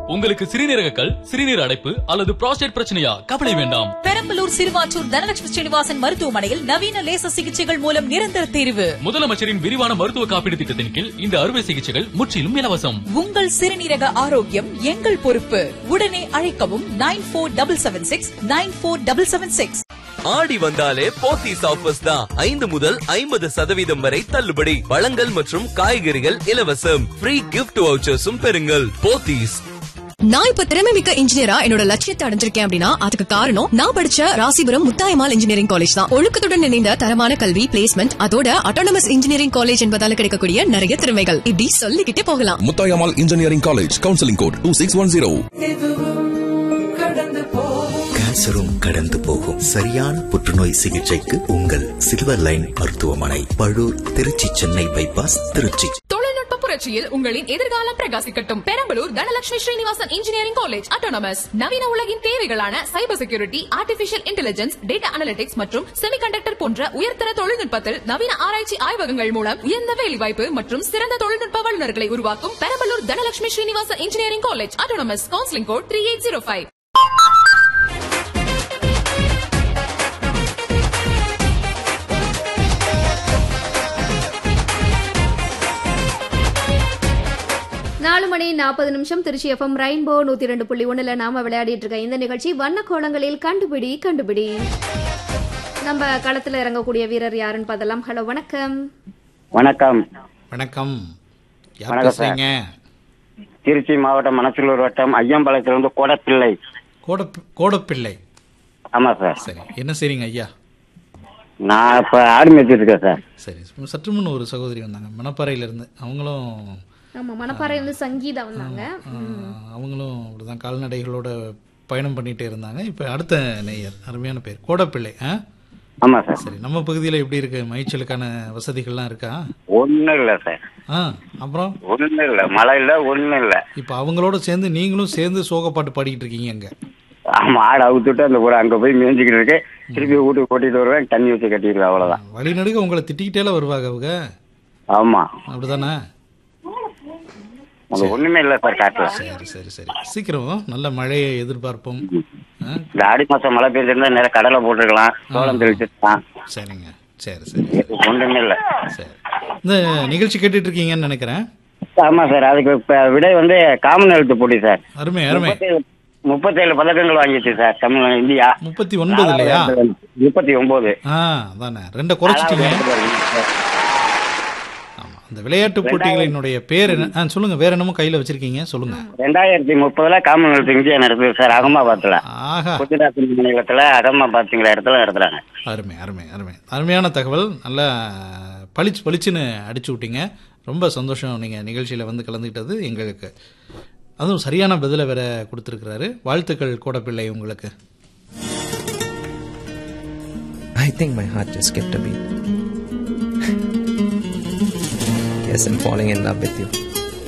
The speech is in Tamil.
உங்களுக்கு சிறுநீரக கல் சிறுநீர் அடைப்பு அல்லது புரோஸ்டேட் பிரச்சனையா கவலை வேண்டாம் பெரம்பலூர் சிறுவாச்சூர் தனலட்சுமி ஸ்ரீனிவாசன் மருத்துவமனையில் நவீன லேசர் சிகிச்சைகள் மூலம் நிரந்தர தீர்வு முதலமைச்சரின் விரிவான மருத்துவ காப்பீடு திட்டத்தின் கீழ் இந்த அறுவை சிகிச்சைகள் முற்றிலும் இலவசம் உங்கள் சிறுநீரக ஆரோக்கியம் எங்கள் பொறுப்பு உடனே அழைக்கவும் nine four double seven six nine four double seven six ஆடி வந்தாலே போத்தீஸ் ஆஃபர்ஸ் தான் ஐந்து முதல் ஐம்பது சதவீதம் வரை தள்ளுபடி பழங்கள் மற்றும் காய்கறிகள் இலவசம் ஃப்ரீ கிஃப்ட் வவுச்சர்ஸும் பெறுங்கள் போத்தீஸ் நான் இப்ப திறமை மிக்க இன்ஜினியரா என்னோட லட்சியத்தை அடைஞ்சிருக்கேன் அப்படின்னா அதுக்கு காரணம் நான் படிச்ச ராசிபுரம் முத்தாயமால் இன்ஜினியரிங் காலேஜ் தான் ஒழுக்கத்துடன் இணைந்த தரமான கல்வி பிளேஸ்மெண்ட் அதோட அட்டானமஸ் இன்ஜினியரிங் காலேஜ் என்பதால கிடைக்கக்கூடிய நிறைய திறமைகள் இப்படி சொல்லிக்கிட்டே போகலாம் Muthayammal engineering college counselling code two six one zero கேன்சரும் கடந்து போகும் சரியான புற்றுநோய் சிகிச்சைக்கு உங்கள் சில்வர் லைன் மருத்துவமனை பழூர் திருச்சி சென்னை பைபாஸ் திருச்சி தொழில்நுட்ப புரட்சியில் உங்களின் எதிர்காலம் பிரகாசிக்கட்டும் Perambalur Dhanalakshmi Srinivasan engineering college autonomous நவீன உலகின் தேவைகளான cyber security artificial intelligence data analytics மற்றும் செமிகண்டக்டர் போன்ற உயர்தர தொழில்நுட்பத்தில் நவீன ஆராய்ச்சி ஆய்வகங்கள் மூலம் உயர்ந்த வேலைவாய்ப்பு மற்றும் சிறந்த தொழில்நுட்ப வல்லுநர்களை உருவாக்கும் Perambalur Dhanalakshmi Srinivasan engineering college autonomous counselling code three eight zero five நாலு மணி நாற்பது நிமிஷம் திருச்சி எஃப்எம் ரெயின்போ நூத்தி ரெண்டு புள்ளி ஒண்ணுல நாம விளையாடிட்டு இருக்க இந்த நிகழ்ச்சி வண்ண கோலங்களில் கண்டுபிடி கண்டுபிடி நம்ம களத்துல இறங்கக்கூடிய வீரர் யாருன்னு பார்த்தலாம் ஹலோ வணக்கம் வணக்கம் வணக்கம் யார் வணக்கம் சார். பேசுறீங்க திருச்சி மாவட்டம் மணச்சூர் வட்டம் ஐயம்பாளையத்திலிருந்து கோடப்பிள்ளை கோட கோடப்பிள்ளை ஆமா சார் சரி என்ன செய்றீங்க ஐயா நான் இப்ப ஆடு மேய்ச்சிட்டு இருக்கேன் சார் சரி சற்று முன் ஒரு சகோதரி வந்தாங்க மணப்பாறையில இருந்து அவங்களும் ஆமா மணப்பாறை வந்து சங்கீதா வந்தாங்க ஆ, அவங்களும் அப்படிதான் கால்நடைகளோட பயணம் பண்ணிட்டே இருந்தாங்க இப்போ அடுத்த நேயர் அருமையான பேர் கோடப்பிள்ளை ஆ ஆமா சார் சரி நம்ம பகுதியில் எப்படி இருக்கு மயிச்சலுக்கான வசதிகள்லாம் இருக்கா ஒண்ணும் இல்ல சார் ஆ அப்புறம் ஒண்ணும் இல்ல மழை இல்ல ஒண்ணும் இல்ல இப்போ அவங்களோட சேர்ந்து நீங்களும் சேர்ந்து சோகப்பாட்டு பாடிக்கிட்டு இருக்கீங்க அங்க ஆமா ஆடு அவுத்துட்டு அந்த கூட அங்க போய் மேய்ஞ்சிக்கிட்டு இருக்கு திருப்பி வீட்டுக்கு கூட்டிட்டு வருவேன் தண்ணி வச்சு கட்டிடுவேன் அவ்வளவுதான் வழிநடுக உங்களை திட்டிக்கிட்டேல வருவாங்க அவங்க ஆமா அப்படிதானே அங்க ஒண்ணுமே இல்ல சார் காட்டுல சரி சரி சரி சீக்கிரம் நல்ல மழையை எதிர்பார்ப்போம் ஆ, இந்த ஆடி மாசம் மழை பெய்ஞ்சிருந்தா நிறைய கடலை போட்டுருக்கலாம் சோளம் தெளிச்சிருக்கலாம் சரிங்க சரி சரி ஒண்ணுமே இல்ல சரி இந்த நிகழ்ச்சி கேட்டுட்டு இருக்கீங்கன்னு நினைக்கிறேன் ஆமா சார் அதுக்கு இப்ப விடை வந்து காமன் எழுத்து போட்டி சார் அருமை அருமை முப்பத்தேழு- முப்பத்தேழு பதக்கங்கள் வாங்கிச்சு சார் தமிழ் இந்தியா முப்பத்தி ஒன்பது இல்லையா முப்பத்தி ஒன்பது ஆ அதானே ரெண்டை குறைச்சிட்டீங்க ஆமா அந்த விளையாட்டு போட்டிகளினுடைய பேர் என்ன ஆ சொல்லுங்க வேற என்னமோ கையில வச்சிருக்கீங்க சொல்லுங்க ரெண்டாயிரத்தி முப்பதுல காமன்வெல்த் இந்தியா நடக்குது சார் அகமதாபாத்ல ஆஹா குஜராத் மாநிலத்துல அகமதாபாத்ங்கிற இடத்துல நடத்துறாங்க அருமை அருமை அருமை அருமையான தகவல் நல்லா பளிச்சு பளிச்சுன்னு அடிச்சு விட்டீங்க ரொம்ப சந்தோஷம் நீங்கள் நிகழ்ச்சியில் வந்து கலந்துக்கிட்டது எங்களுக்கு அதுவும் சரியான பதிலை வேற கொடுத்துருக்கிறாரு வாழ்த்துக்கள் கோடப்பிள்ளை உங்களுக்கு I think my heart just skipped a beat. yes, I'm falling in love with you.